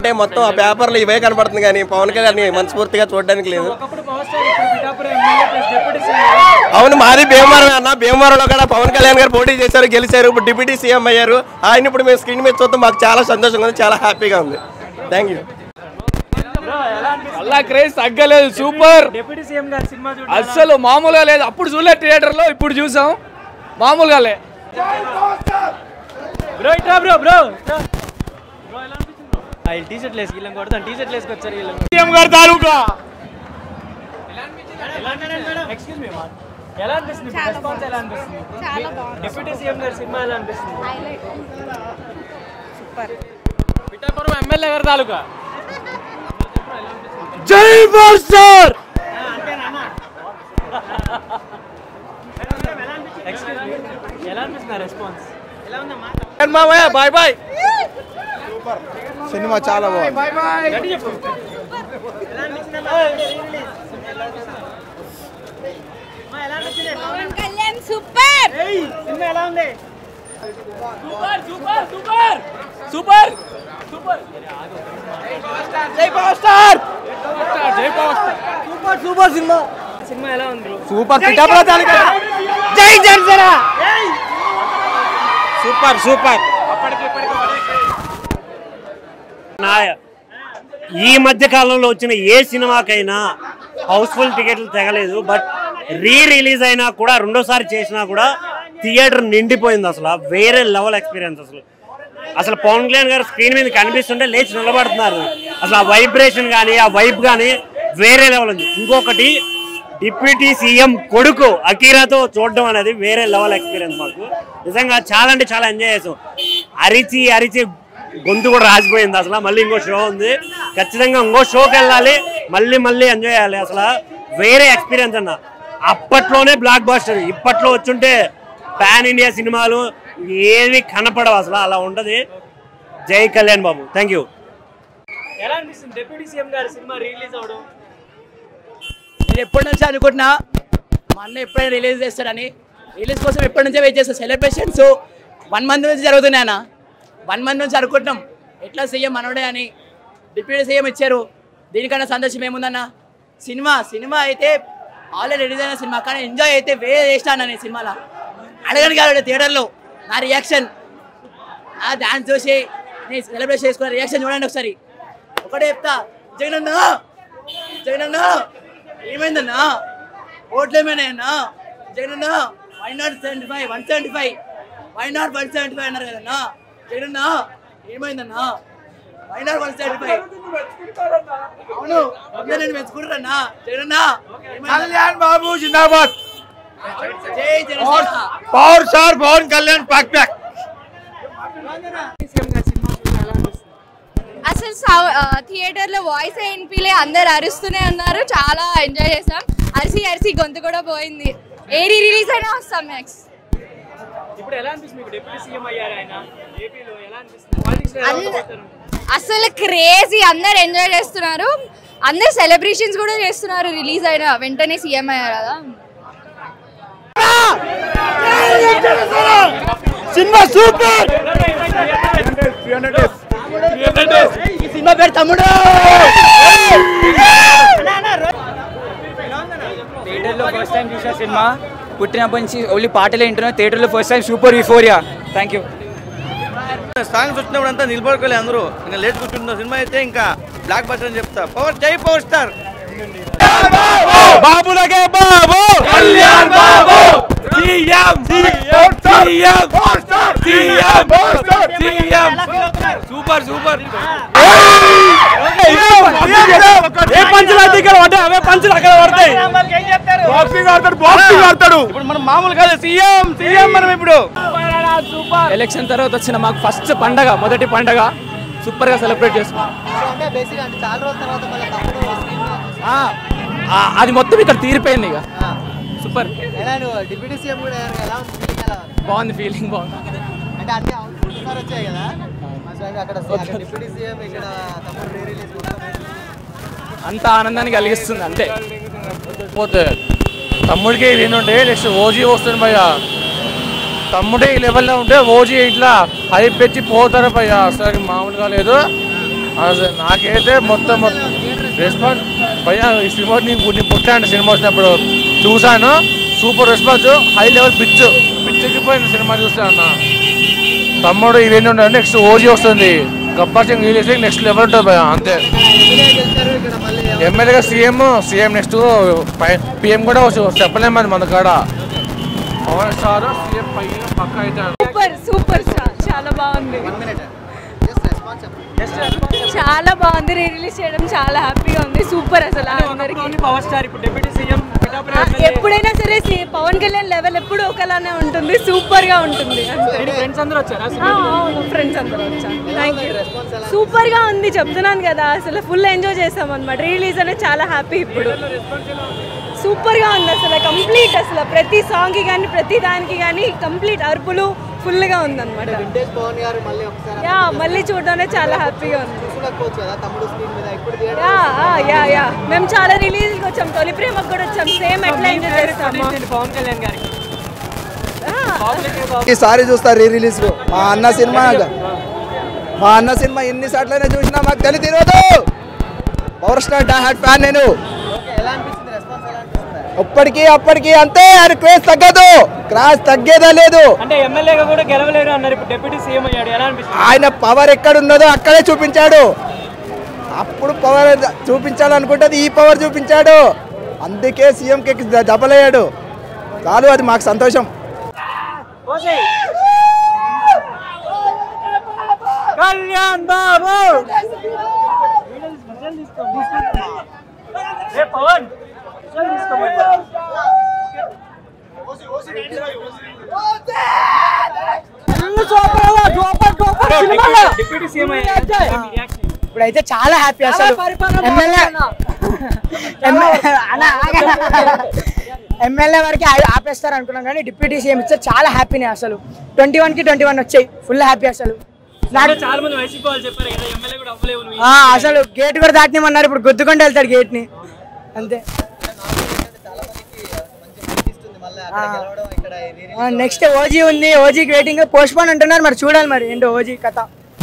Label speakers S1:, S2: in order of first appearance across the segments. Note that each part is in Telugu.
S1: అంటే మొత్తం ఆ పేపర్లో ఇవే కనపడుతుంది కానీ పవన్ కళ్యాణ్ మనస్ఫూర్తిగా చూడడానికి లేదు
S2: ఒకప్పుడు పవర్ స్టార్ ఇప్పుడు Pithapuram MLA plus deputy CM
S1: అవును మాది భీమవరం అన్న భీమవరంలో కూడా పవన్ కళ్యాణ్ గారు పోటీ చేశారు గెలిచారు ఇప్పుడు డిప్యూటీ సీఎం అయ్యారు ఆయన ఇప్పుడు మేము స్క్రీన్ మీద చూస్తాం మాకు చాలా సంతోషంగా ఉంది చాలా హ్యాపీగా ఉంది థ్యాంక్ యూ
S3: అలా క్రేజ్ తగ్గలేదు సూపర్
S2: డిప్యూటీ సీఎం గారి సినిమా చూడండి
S3: అస్సలు మామూలుగా లేదు అప్పుడు చూడలేదు థియేటర్ లో ఇప్పుడు చూసాం మామూలుగా లే
S2: బ్రో ఇట్రా బ్రో బ్రో ఇట్రా. బ్రో ఎలా అనిపించింది బ్రో ఆ టీ షర్ట్ లేసి వీళ్ళని కొడతాను టీ షర్ట్ వేసుకొచ్చారు వీళ్ళు
S3: సీఎం గారు తాలూకా
S2: ఎక్స్క్యూజ్ మీ ఎలా అనిపిస్తుంది రెస్పాన్స్ ఎలా అనిపిస్తుంది
S4: చాలా బాగుంది
S2: డిప్యూటీ సీఎం గారి సినిమా ఎలా అనిపిస్తుంది
S4: హైలైట్ సూపర్
S3: పిఠాపురం ఎమ్మెల్యే గారు తాలూకా జై పవర్ స్టార్
S2: ఎక్స్క్యూజ్ మీ ఎలా అనిపిస్తుంది రెస్పాన్స్ ఎలా ఉందమ్మా
S3: మామయ్య బాయ్ బాయ్
S5: సినిమా చాలా బాగుంది
S2: గట్టి చెప్పు ఎలా అనిపిస్తుంది ఎలా అనిపించింది
S4: పవన్ కళ్యాణ్ సూపర్
S2: ఏయ్ సినిమా ఎలా ఉంది
S3: super super super super super జై పవర్ స్టార్ జై power star
S2: super super cinema cinema ఎలా ఉంది బ్రో
S3: సూపర్ పిఠాపురం తాలూకా జై జనసేన
S1: సూపర్ సూపర్
S6: నా ఈ మధ్య కాలంలో వచ్చిన ఏ సినిమాకైనా హౌస్ఫుల్ టికెట్లు తెగలేదు బట్ రీ రిలీజ్ అయినా కూడా రెండోసారి చేసినా కూడా థియేటర్ నిండిపోయింది అసలు వేరే లెవెల్ ఎక్స్పీరియన్స్ అసలు అసలు పవన్ కళ్యాణ్ గారు స్క్రీన్ మీద కనిపిస్తుంటే లేచి నిలబడుతున్నారు అసలు ఆ వైబ్రేషన్ కానీ ఆ వైబ్ కానీ వేరే లెవెల్ ఉంది ఇంకొకటి డిప్యూటీ సీఎం కొడుకు అకీరాతో చూడడం అనేది వేరే లెవెల్ ఎక్స్పీరియన్స్ మాకు నిజంగా చాలా అంటే చాలా ఎంజాయ్ చేసాం అరిచి అరిచి గొంతు కూడా రాసిపోయింది అసలు మళ్ళీ ఇంకో షో ఉంది ఖచ్చితంగా ఇంకో షోకి వెళ్ళాలి మళ్ళీ మళ్ళీ ఎంజాయ్ చేయాలి అసలు వేరే ఎక్స్పీరియన్స్ అన్న అప్పట్లోనే బ్లాక్ బాస్టర్ ఇప్పట్లో వచ్చుంటే పాన్ ఇండియా సినిమాలు ఏవి కనపడవు అసలు అలా ఉంటది జై కళ్యాణ్ బాబు థ్యాంక్ యూ
S2: ఎలా అనిపిస్తుంది డిప్యూటీ సీఎం గారి సినిమా రిలీజ్ అవడం
S7: నేను ఎప్పటి నుంచి అనుకుంటున్నా మా అన్న ఎప్పుడైనా రిలీజ్ చేస్తాడని రిలీజ్ కోసం ఎప్పటి నుంచో వెయిట్ చేస్తా సెలబ్రేషన్స్ వన్ మంత్ నుంచి జరుగుతున్నాయి అన్న వన్ మంత్ నుంచి అనుకుంటున్నాం ఎట్లా సీఎం మనోడే అని డిప్యూటీ సీఎం ఇచ్చారు దీనికన్నా సంతోషం ఏముందన్న సినిమా సినిమా అయితే ఆల్రెడీ రిలీజ్ అయిన సినిమా కానీ ఎంజాయ్ అయితే వేరే చేస్తాను నేను సినిమాలో అడగని కాదు థియేటర్లో నా రియాక్షన్ ఆ డాన్స్ చూసి నేను సెలబ్రేట్ చేసుకున్న రియాక్షన్ చూడండి ఒకసారి ఒకటే చెప్తా జగనన్న జగనన్న ఏమైందన్నా ఓట్లు ఏమైనాయన్నా జగనన్న why not seventy five one seventy five why not one seventy five అన్నారు కదన్నా జగనన్న ఏమైందన్నా why not one seventy five అవును అందరూ నేను మెచ్చుకుంటారన్నా జగనన్న
S5: కళ్యాణ్ బాబు జిందాబాద్
S7: జై జనసేన
S5: పవర్ స్టార్ పవన్ కళ్యాణ్ ప్యాక్ ప్యాక్
S4: అసలు సౌ- ఆ, థియేటర్లో వాయిస్ వినిపిలే అందరు అరుస్తూనే ఉన్నారు చాలా ఎంజాయ్ చేసాం అరిసి అరిసి గొంతు కూడా పోయింది ఏది రిలీజ్ అయినా వస్తాం నెక్స్ట్
S2: ఇప్పుడు ఎలా అనిపిస్తుంది మీకు డిప్యూటీ సీఎం అయ్యారు ఆయన ఏపీలో ఎలా అనిపిస్తుంది పాలిటిక్స్ ఎలా
S4: అంద-
S2: ఉండబోతారు?
S4: అసలు క్రేజీ అందరు ఎంజాయ్ చేస్తున్నారు అందరు సెలబ్రేషన్స్ కూడా చేస్తున్నారు రిలీజ్ అయిన వెంటనే సీఎం అయ్యారు కదా
S5: సినిమా సూపర్
S7: ఈ సినిమా పేరు తమ్ముడు
S8: థియేటర్లో ఫస్ట్ టైం చూసిన సినిమా పుట్టినప్పటి నుంచి ఓన్లీ పాటలే వింటున్నా థియేటర్లో first time super euphoria thank you
S9: songs వచ్చినప్పుడు అంతా నిలబడుకోలే అందరూ ఇంకా లేట్ కూర్చుంటున్న సినిమా అయితే ఇంకా బ్లాక్ బస్టర్ అని చెప్తా పవర్ జై పవర్ స్టార్
S3: బాబులకే బాబు కళ్యాణ్ బాబు CM CM CM CM CM super super ఏ పంచులు అయితే ఇక్కడ పడ్డాయి అవే పంచులు అక్కడ పడతాయి
S5: బాక్సింగ్ ఆడతాడు బాక్సింగ్ ఆడతాడు
S9: ఇప్పుడు మనం మామూలు కాదు సీఎం సీఎం మనం ఇప్పుడు
S8: ఎలక్షన్ తర్వాత వచ్చిన మాకు ఫస్ట్ పండగ మొదటి పండగ సూపర్గా సెలబ్రేట్ చేసుకున్నాం ఆ, ఆ, అది మొత్తం ఇక్కడ తీరిపోయింది ఇక సూపర్
S7: డిప్యూటీ సీఎం కూడా ఎలా
S8: బాగుంది ఫీలింగ్ బాగుంది
S7: అంటే అన్ని అవుట్పుట్ వచ్చాయి కదా అక్కడ డిప్యూటీ సీఎం ఇక్కడ తమ్ముడు రీ రిలీజ్
S8: అంత ఆనందాన్ని కలిగిస్తుంది అంతే
S3: పోతే తమ్ముడికి వినుంటే నెక్స్ట్ ఓజీ వస్తుంది భయ్య తమ్ముడే ఈ లెవెల్లో ఉంటే ఓజీ ఇట్లా హైప్ పెట్టి పోతారు భయ్య అసలు మామూలుగా లేదు అసలు నాకైతే మొత్తం మొత్తం రెస్పాన్స్ భయ్యా ఈ సినిమా నీకు నేను పుట్టాను సినిమా వచ్చినప్పుడు చూశాను సూపర్ రెస్పాన్స్ హై లెవెల్ పిచ్ పిచ్చెక్కిపోయింది సినిమా చూస్తే అన్న తమ్ముడు ఇవేంటి ఉంటాయి నెక్స్ట్ ఓజీ వస్తుంది Gabbar Singh release next level ఉంటుంది భయ్యా అంతే ఎమ్మెల్యేగా సీఎం సీఎం నెక్స్ట్ పిఎం కూడా వచ్చు. చెప్పలేము అది మన కాడ పవన్ స్టార్ సీఎం పైన పక్క అయితే
S4: సూపర్ సూపర్ స్టార్ చాలా బాగుంది చాలా బాగుంది రీ రిలీజ్ చేయడం చాలా హ్యాపీగా ఉంది సూపర్ అసలు అందరికి
S2: పవర్ స్టార్ ఇప్పుడు డిప్యూటీ సీఎం
S4: ఎప్పుడైనా సరే సి- పవన్ కళ్యాణ్ లెవెల్ ఎప్పుడు ఒకలానే ఉంటుంది సూపర్ గా ఉంటుంది
S2: ఫ్రెండ్స్ అందరూ వచ్చారా
S4: ఫ్రెండ్స్ అందరూ వచ్చారు థ్యాంక్ యూ సూపర్ గా ఉంది చెప్తున్నాను కదా అసలు ఫుల్ ఎంజాయ్ చేస్తాం అనమాట రిలీజ్ అనేది చాలా హ్యాపీ ఇప్పుడు సూపర్ గా ఉంది అసలు కంప్లీట్ అసలు ప్రతి సాంగ్ కి కానీ ప్రతి దానికి కానీ కంప్లీట్ అరుపులు ఫుల్ గా ఉంది అనమాట యా మళ్ళీ చూడడానికి చాలా హ్యాపీగా ఉంది యా ఆ, యా యా మేము చాలా రిలీజ్ వచ్చాం తొలి ప్రేమకు కూడా వచ్చాం సేమ్ ఎట్లా ఎంజాయ్ చేస్తాము
S2: పవన్ కళ్యాణ్ గారికి
S10: ఈసారి చూస్తా రీ రిలీజ్ మా అన్న సినిమా మా అన్న సినిమా ఎన్నిసార్లైనా చూసినా మాకు తెలియదు ఈరోజు power star die hard fan నేను అప్పటికి అప్పటికి అంతే ఆయన క్రేజ్ తగ్గదు క్రాస్ తగ్గేదా లేదు
S2: అంటే ఎమ్మెల్యేగా కూడా గెలవలేరు అన్నారు ఇప్పుడు డిప్యూటీ సీఎం అయ్యాడు ఎలా అనిపిస్తుంది
S10: ఆయన పవర్ ఎక్కడ ఉన్నదో అక్కడే చూపించాడు అప్పుడు పవర్ చూపించాలనుకుంటే ఈ పవర్ చూపించాడు అందుకే సీఎంకి దెబ్బలయ్యాడు చాలు అది మాకు సంతోషం
S2: కళ్యాణ్ బాబు ఏ పవన్ డిప్యూటీ సీఎం
S7: ఇప్పుడైతే చాలా హ్యాపీ అసలు ఎమ్మెల్యే ఎమ్మెల్యే వరకు ఆ- ఆపేస్తారు అనుకున్నాం కానీ డిప్యూటీ సీఎం ఇస్తే చాలా హ్యాపీనే అసలు ట్వంటీ వన్ కి ట్వంటీ వన్ వచ్చాయి ఫుల్ హ్యాపీ అసలు నాకు
S2: చాలా మంది వైసీపీ వాళ్ళు చెప్పారు కదా ఎమ్మెల్యే కూడా అవ్వలేవు నువ్వు.
S7: ఆ, అసలు గేట్ కూడా దాటినామన్నారు ఇప్పుడు గుద్దుకుంటూ వెళ్తాడు గేట్ ని అంతే నెక్స్ట్ ఓజీ ఉంది ఓజీకి వెయిటింగ్ పోస్ట్ పోన్ అంటున్నారు మరి చూడాలి మరి ఏంటో ఓజీ కథ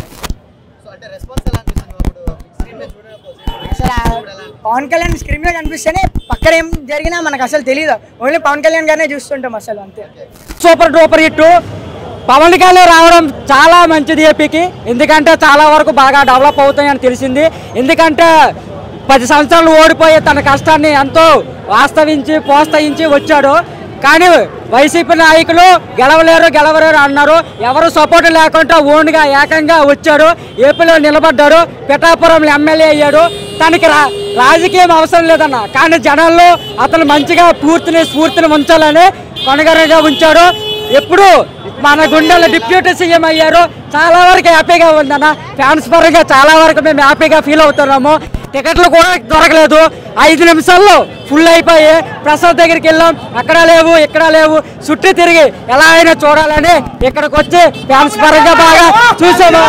S7: అసలు ఆ పవన్ కళ్యాణ్ స్క్రీన్ మీద కనిపిస్తేనే పక్కన ఏం జరిగినా మనకు అసలు తెలియదు ఓన్లీ పవన్ కళ్యాణ్ గారినే చూస్తుంటాం అసలు అంతే
S11: super duper hit Pawan Kalyan రావడం చాలా మంచిది ఏపీకి ఎందుకంటే చాలా వరకు బాగా డెవలప్ అవుతాయని తెలిసింది ఎందుకంటే పది సంవత్సరాలు ఓడిపోయి తన కష్టాన్ని ఎంతో వాస్తవించి ప్రోత్సహించి వచ్చాడు కానీ వైసీపీ నాయకులు గెలవలేరు గెలవలేరు అన్నారు ఎవరు సపోర్ట్ లేకుండా ఓన్గా ఏకంగా వచ్చాడు ఏపీలో నిలబడ్డాడు పిఠాపురంలో ఎమ్మెల్యే అయ్యాడు తనకి రా రాజకీయం అవసరం లేదన్న కానీ జనాల్లో అతను మంచిగా పూర్తిని స్ఫూర్తిని ఉంచాలని కొనగరగా ఉంచాడు ఎప్పుడు మన గుండెల్లో డిప్యూటీ సీఎం అయ్యారు చాలా వరకు హ్యాపీగా ఉందన్న ఫ్యాన్స్ పరంగా చాలా వరకు మేము హ్యాపీగా ఫీల్ అవుతున్నాము టికెట్లు కూడా దొరకలేదు ఐదు నిమిషాల్లో ఫుల్ అయిపోయి ప్రసాద్ దగ్గరికి వెళ్ళాం అక్కడ లేవు ఇక్కడ లేవు చుట్టూ తిరిగి ఎలా అయినా చూడాలని ఇక్కడికి వచ్చి ఫ్యాన్స్ పరంగా బాగా చూసాము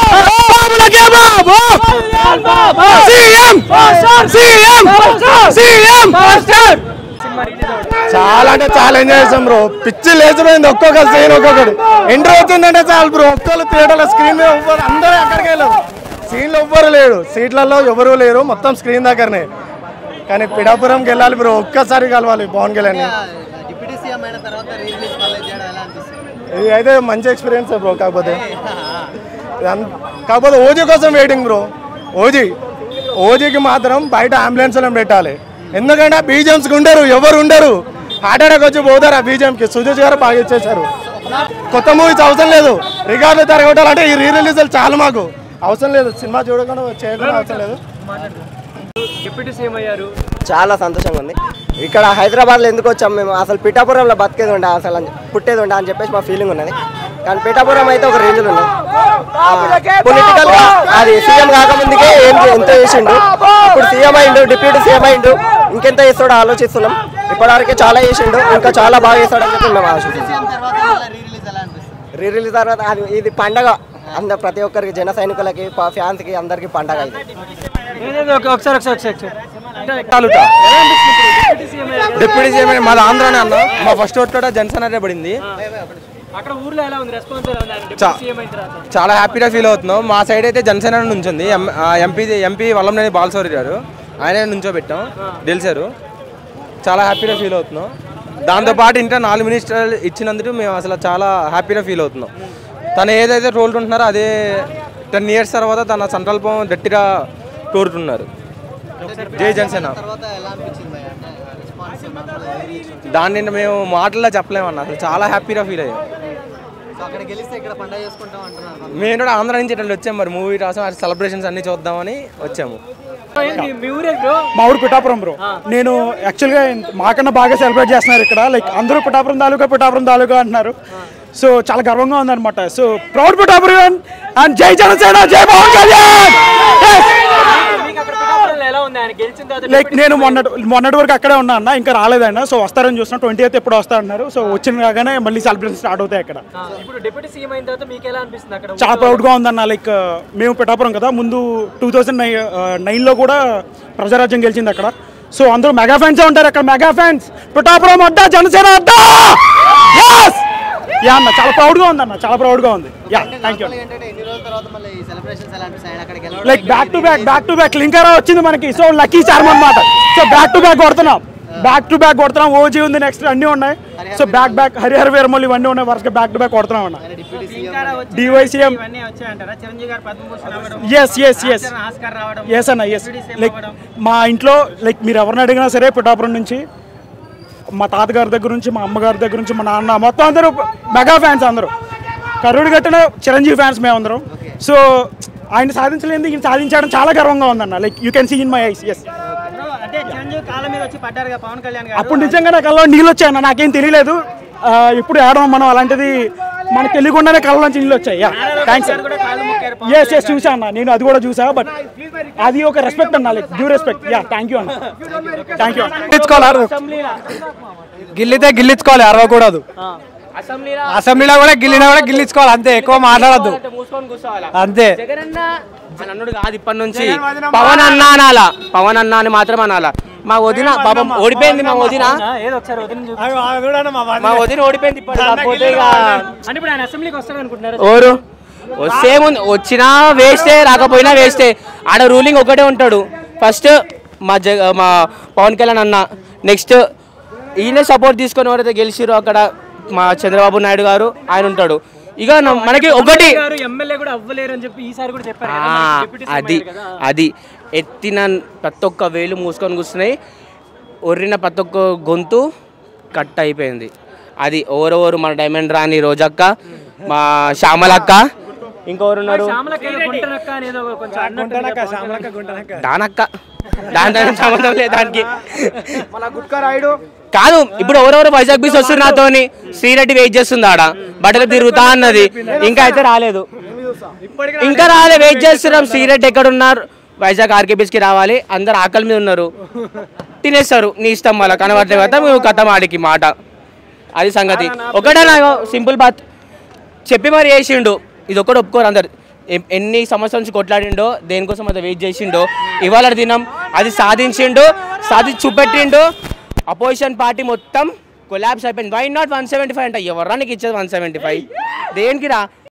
S1: చాలా అంటే చాలా ఎంజాయ్ చేసాం బ్రో పిచ్చి లేచిపోయింది ఒక్కొక్క సీన్ ఒక్కొక్కటి ఎంట్రీ అవుతుందంటే చాలు బ్రో ఒక్కళ్ళు థియేటర్లో స్క్రీన్ మీద ఎవ్వరు అందరూ అక్కడికి వెళ్ళారు సీన్లో ఎవ్వరు లేరు సీట్లలో ఎవరు లేరు మొత్తం స్క్రీన్ దగ్గరనే కానీ పిడాపురంకి వెళ్ళాలి బ్రో ఒక్కసారి కలవాలి పవన్ కళ్యాణ్
S12: డిప్యూటీ సీఎం అయిన తర్వాత రీరిలీజ్ మళ్ళీ చేయడం ఎలా అనిపిస్తుంది
S1: ఇది అయితే మంచి ఎక్స్పీరియన్స్ బ్రో కాకపోతే ఇదన్- కాకపోతే ఓజీ కోసం వెయిటింగ్ బ్రో ఓజీ ఓజీకి మాత్రం బయట అంబులెన్స్లను పెట్టాలి ఎందుకంటే బీజేఎంస్కి ఉండరు ఎవరు ఉండరు హార్ట్ అటాక్ వచ్చి పోతారు ఆ బీజేఎంకి సుజీత్ గారు బాగా ఇచ్చేశారు కొత్త మూవీస్ అవసరం లేదు రికార్డులు తిరగొట్టాలంటే ఈ రీ రిలీజ్లు చాలు మాకు అవసరం లేదు సినిమా చూడకుండా చేయకుండా అవసరం లేదు
S2: డిప్యూటీ సీఎం అయ్యారు
S13: చాలా సంతోషంగా ఉంది ఇక్కడ హైదరాబాద్లో ఎందుకు వచ్చాం మేము అసలు పిఠాపురంలో బతికేది ఉండే అసలు అని- పుట్టేది ఉండే అని చెప్పేసి మా ఫీలింగ్ ఉన్నది కానీ పిఠాపురం అయితే ఒక రేంజ్లో ఉన్నది పొలిటికల్ గా అది సీఎం కాకముందుకే ఏం చే- ఎంత చేసిండు ఇప్పుడు సీఎం అయిండు డిప్యూటీ సీఎం అయిండు ఇంకెంత చేస్తాడో ఆలోచిస్తున్నాం ఇప్పటివరకే చాలా చేసిండు ఇంకా చాలా బాగా చేస్తాడని చెప్పి మేము ఆశిస్తున్నాం రీ రిలీజ్ తర్వాత అది ఇది పండగ అందరు ప్రతి ఒక్కరికి జన సైనికులకి ఫ్యాన్స్ కి అందరికి పండగ ఇది
S2: ఒకసారి ఒకసారి ఒకసారి
S14: తాలూకా డిప్యూటీ సీఎం మాది ఆంధ్రానే అన్న మా ఫస్ట్ ఓట్ కూడా జనసేన పడింది
S2: అక్కడ ఊర్లో ఎలా ఉంది రెస్పాన్స్ ఎలా ఉంది ఆయన
S14: చా-
S2: డిప్యూటీ సీఎం అయిన తర్వాత
S14: చాలా హ్యాపీగా ఫీల్ అవుతున్నాం మా సైడ్ అయితే జనసేన నుంచి ఉంది ఎం- ఆ ఎంపీ ఎంపీ వల్లంనేని బాలసౌరి గారు ఆయన నుంచో పెట్టాం గెలిచారు చాలా హ్యాపీగా ఫీల్ అవుతున్నాం దాంతోపాటు ఇంకా నాలుగు మినిస్టర్లు ఇచ్చినందుకు మేము అసలు చాలా హ్యాపీగా ఫీల్ అవుతున్నాం తను ఏదైతే కోరుకుంటున్నారో అదే టెన్ ఇయర్స్ తర్వాత తన సంకల్పం గట్టిగా కోరుతున్నారు జై జనసేన
S12: తర్వాత ఎలా అనిపించింది భయ్యా? అంటే రెస్పాన్స్
S14: దాన్ని మేము మాటల్లో చెప్పలేమన్నా అసలు చాలా హ్యాపీగా ఫీల్ అయ్యాం
S12: సో అక్కడ గెలిస్తే ఇక్కడ పండగ చేసుకుంటాం అంటున్నారు
S14: మేము కూడా ఆంధ్ర నుంచి ఇట్లా వచ్చాము మరి మూవీ రాసాం సెలబ్రేషన్స్ అన్ని చూద్దామని వచ్చాము
S2: ఏంటి మీ ఊరే బ్రో
S15: మా ఊరు పిఠాపురం బ్రో నేను యాక్చువల్గా మాకన్నా బాగా సెలబ్రేట్ చేస్తున్నారు ఇక్కడ లైక్ అందరూ పిఠాపురం తాలూకా పిఠాపురం తాలూకా అంటున్నారు సో చాలా గర్వంగా ఉందన్నమాట సో ప్రౌడ్ పిఠాపురం అండ్ జై జనసేన జై పవన్ కళ్యాణ్
S2: మీకు అక్కడ పిఠాపురంలో ఎలా ఉంది ఆయన గెలిచిన తర్వాత
S15: లైక్ నేను మొన్నటి మొన్నటి వరకు అక్కడే ఉన్నా అన్న ఇంకా రాలేదన్న సో వస్తారని చూస్తున్నా ట్వంటీ ఎయిత్ ఎప్పుడు వస్తా అన్నారు సో వచ్చిన కాగానే మళ్ళీ సెలబ్రేషన్ స్టార్ట్ అవుతాయి అక్కడ
S2: ఆ, ఇప్పుడు డిప్యూటీ సీఎం అయిన తర్వాత మీకు ఎలా అనిపిస్తుంది అక్కడ
S15: చాలా ప్రౌడ్గా ఉందన్న లైక్ మేము పిఠాపురం కదా ముందు టూ థౌజండ్ నైన్ నైన్లో కూడా ప్రజారాజ్యం గెలిచింది అక్కడ సో అందరూ మెగా ఫ్యాన్స్ ఉంటారు అక్కడ మెగా ఫ్యాన్స్ పిఠాపురం అడ్డా జనసేన అడ్డా Yes! యా అన్న చాలా ప్రౌడ్గా ఉంది అన్న చాలా ప్రౌడ్గా ఉంది యా థ్యాంక్ యూ
S12: ఏంటంటే ఎన్ని రోజుల తర్వాత మళ్ళీ ఈ సెలబ్రేషన్స్ ఎలా అనిపిస్తాయి అక్కడికి వెళ్ళడం
S15: like back to back back to back లింకరా వచ్చింది మనకి సో లక్కీ చార్మ్ అన్నమాట సో బ్యాక్ టు బ్యాక్ కొడుతున్నాం బ్యాక్ టు బ్యాక్ కొడుతున్నాం ఓజీ ఉంది నెక్స్ట్ అన్నీ ఉన్నాయి so back back Harihara Veeramalli ఇవన్నీ ఉన్నాయి వరుసగా బ్యాక్ టు బ్యాక్ కొడుతున్నాం అన్న డివైసీఎం
S2: ఇవన్నీ వచ్చాయంటారా చిరంజీవి గారు పద్మభూషణ్ అవ్వడం
S15: ఎస్ ఎస్ ఎస్
S2: ఆచరణ ఆస్కార్ రావడం
S15: ఎస్ అన్న ఎస్
S2: డిప్యూటీ సీఎం
S15: లైక్
S2: అవ్వడం.
S15: మా ఇంట్లో లైక్ మీరు ఎవరిని అడిగినా సరే పిఠాపురం నుంచి మా తాతగారి దగ్గర నుంచి మా అమ్మగారి దగ్గర నుంచి మా నాన్న మొత్తం అందరూ మెగా ఫ్యాన్స్ అందరూ కరుడు కట్టిన చిరంజీవి ఫ్యాన్స్ మేమందరం సో ఆయన సాధించలేనిది ఈయన సాధించడం చాలా గర్వంగా ఉందన్న like you can see in my eyes yes
S2: bro, అంటే చిరంజీవి కాళ్ళ మీద వచ్చి పడ్డారు కదా పవన్ కళ్యాణ్ గారు
S15: అప్పుడు నిజంగా నాకు కళ్ళలో నీళ్ళు వచ్చాయన్న నాకేం తెలియలేదు ఆ, ఇప్పుడు ఆడడం మనం అలాంటిది మనకు తెలియకుండానే కళ్ళలోంచి నీళ్ళు వచ్చాయి యా థ్యాంక్స్ ఎస్ ఎస్ చూసా అన్న నేను అది కూడా చూసా బట్ అది ఒక రెస్పెక్ట్ అన్న like due respect yeah thank you అన్న థ్యాంక్ యూ
S16: గిల్లితే గిల్లించుకోవాలి అరవకూడదు
S2: అసెంబ్లీలో
S16: అసెంబ్లీలో కూడా గిల్లినా కూడా గిల్లించుకోవాలి అంతే ఎక్కువ మాట్లాడద్దు
S2: మూసుకొని కూర్చోవాలా
S16: అంతే
S2: జగనన్న
S7: అని అన్నాడు కాదు ఇప్పటి నుంచి పవన్ అన్న అనాలా పవన్ అన్న అని మాత్రం అనాలా మా వదిన పాపం ఓడిపోయింది మా వదిన
S2: ఏదో ఒకసారి వదిన చూపించు.
S7: మా వదిన ఓడిపోయింది ఇప్పుడు కాకపోతే ఇక
S2: అంటే ఇప్పుడు ఆయన అసెంబ్లీకి వస్తాడు అనుకుంటున్నారు
S7: ఓరు వస్తే ముందు వచ్చినా వేస్టే రాకపోయినా వేస్టే ఆడ రూలింగ్ ఒకటే ఉంటాడు ఫస్ట్ మా జగ మా పవన్ కళ్యాణ్ అన్న నెక్స్ట్ ఈయన సపోర్ట్ తీసుకొని ఎవరైతే గెలిచిరో అక్కడ మా చంద్రబాబు నాయుడు గారు ఆయన ఉంటాడు ఇక న- మనకి ఒకటి
S2: గారు ఎమ్మెల్యే కూడా అవ్వలేరు అని చెప్పి ఈసారి కూడా చెప్పారు కదా,
S7: ఆ,
S2: మనకి డిప్యూటీ సీఎం
S7: అది
S2: అయ్యారు కదా.
S7: అది ఎత్తిన ప్రతి ఒక్క వేలు మూసుకొని కూర్చున్నాయి ఒర్రిన ప్రతి ఒక్క గొంతు కట్ అయిపోయింది అది ఓవరోవరు మన డైమండ్ రాణి రోజక్క మా శ్యామలక్క ఇంకెవరు ఉన్నారు
S2: శ్యామలక్క ఏదో గుంటనక్క అని ఏదో కొంచెం అన్నట్టు ఉంది కదా పవన్ కళ్యాణ్.
S7: దానక్క దాని సంబంధం లేదు దానికి
S16: మన గుట్కా రాయుడు
S7: కాదు ఇప్పుడు ఎవరెవరు వైజాగ్ బీచ్ వస్తున్నారు నాతోని శ్రీరెడ్డి వెయిట్ చేస్తుంది ఆడ బట్టలు తిరుగుతా అన్నది ఇంకా అయితే రాలేదు ఇంకా రాలే వెయిట్ చేస్తున్నాం శ్రీరెడ్డి ఎక్కడ ఉన్నారు వైజాగ్ ఆర్కే బీచ్ కి రావాలి అందరు ఆకలి మీద ఉన్నారు తినేస్తారు నీ ఇష్టం వాళ్ళ కనబడలే కదా మేము కథ ఆడికి మాట అది సంగతి ఒకటే నాకు సింపుల్ బాత్ చెప్పి మరి చేసిండు ఇది ఒకటి ఒప్పుకోరు అందరు ఎ- ఎన్ని సంవత్సరాల నుంచి కొట్లాడిండో దేనికోసం అది వెయిట్ చేసిండో ఇవాళ దినం అది సాధించిండు సాధించి చూపెట్టిండు అపోజిషన్ పార్టీ మొత్తం కొలాబ్స్ అయిపోయింది why not one seventy five అంటే ఎవరానికి ఇచ్చేది వన్ సెవెంటీ ఫైవ్ దేనికి రా